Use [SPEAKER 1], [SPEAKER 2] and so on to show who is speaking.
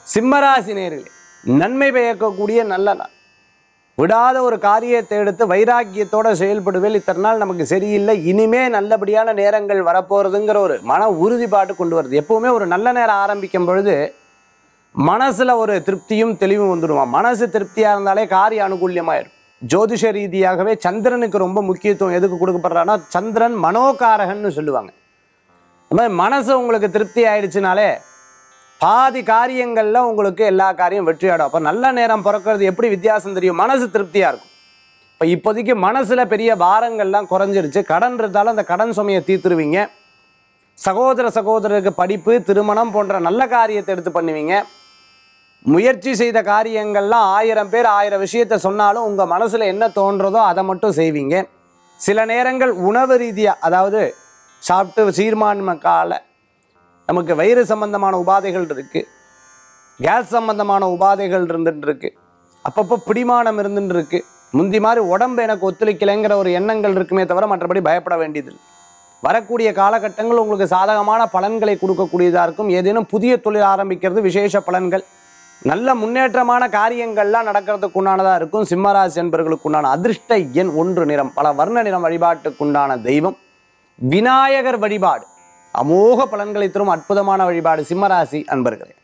[SPEAKER 1] சிம்மராசி நேர்களே நன்மை பயக்கக்கூடிய நல்ல நாள் விடாத ஒரு காரியத்தை எடுத்து வைராக்கியத்தோட செயல்படுவேல் இத்தனை நாள் நமக்கு சரியில்லை இனிமே நல்லபடியான நேரங்கள் வரப்போகிறதுங்கிற ஒரு மன உறுதிப்பாடு கொண்டு வருது எப்பவுமே ஒரு நல்ல நேரம் ஆரம்பிக்கும் பொழுது மனசுல ஒரு திருப்தியும் தெளிவும் வந்துடுவான் மனசு திருப்தியா இருந்தாலே காரிய அனுகூல்யமாயிடும் ஜோதிஷ ரீதியாகவே சந்திரனுக்கு ரொம்ப முக்கியத்துவம் எதுக்கு கொடுக்கப்படுறான்னா சந்திரன் மனோகாரகன்னு சொல்லுவாங்க அந்த மாதிரி மனசு உங்களுக்கு திருப்தி ஆயிடுச்சுனாலே பாதி காரியங்களில் உங்களுக்கு எல்லா காரியம் வெற்றியாடும் அப்போ நல்ல நேரம் பிறக்கிறது எப்படி வித்தியாசம் தெரியும் மனசு திருப்தியாக இருக்கும் இப்போ இப்போதைக்கு மனசில் பெரிய பாரங்கள்லாம் குறைஞ்சிருச்சு கடன் இருந்தாலும் அந்த கடன் சுமையை தீர்த்துருவீங்க சகோதர சகோதரருக்கு படிப்பு திருமணம் போன்ற நல்ல காரியத்தை எடுத்து பண்ணுவீங்க முயற்சி செய்த காரியங்கள்லாம் ஆயிரம் பேர் ஆயிரம் விஷயத்தை சொன்னாலும் உங்கள் மனசில் என்ன தோன்றதோ அதை மட்டும் செய்வீங்க சில நேரங்கள் உணவு ரீதியாக அதாவது சாப்பிட்டு சீர்மான்ம கால நமக்கு வயிறு சம்பந்தமான உபாதைகள் இருக்குது கேஸ் சம்பந்தமான உபாதைகள் இருந்துட்டு இருக்கு அப்பப்போ பிடிமானம் இருந்துட்டு இருக்கு முந்தி மாதிரி உடம்பு எனக்கு ஒத்துழைக்கலைங்கிற ஒரு எண்ணங்கள் இருக்குமே தவிர மற்றபடி பயப்பட வேண்டியதில்லை வரக்கூடிய காலகட்டங்கள் உங்களுக்கு சாதகமான பலன்களை கொடுக்கக்கூடியதாக இருக்கும் ஏதேனும் புதிய தொழில் ஆரம்பிக்கிறது விசேஷ பலன்கள் நல்ல முன்னேற்றமான காரியங்கள்லாம் நடக்கிறதுக்கு உண்டானதாக இருக்கும் சிம்மராசி என்பர்களுக்கு உண்டான அதிர்ஷ்ட எண் ஒன்று நிறம் பல வர்ண நிறம் வழிபாட்டுக்குண்டான தெய்வம் விநாயகர் வழிபாடு அமோக பலன்களை தரும் அற்புதமான வழிபாடு சிம்மராசி அன்பர்களே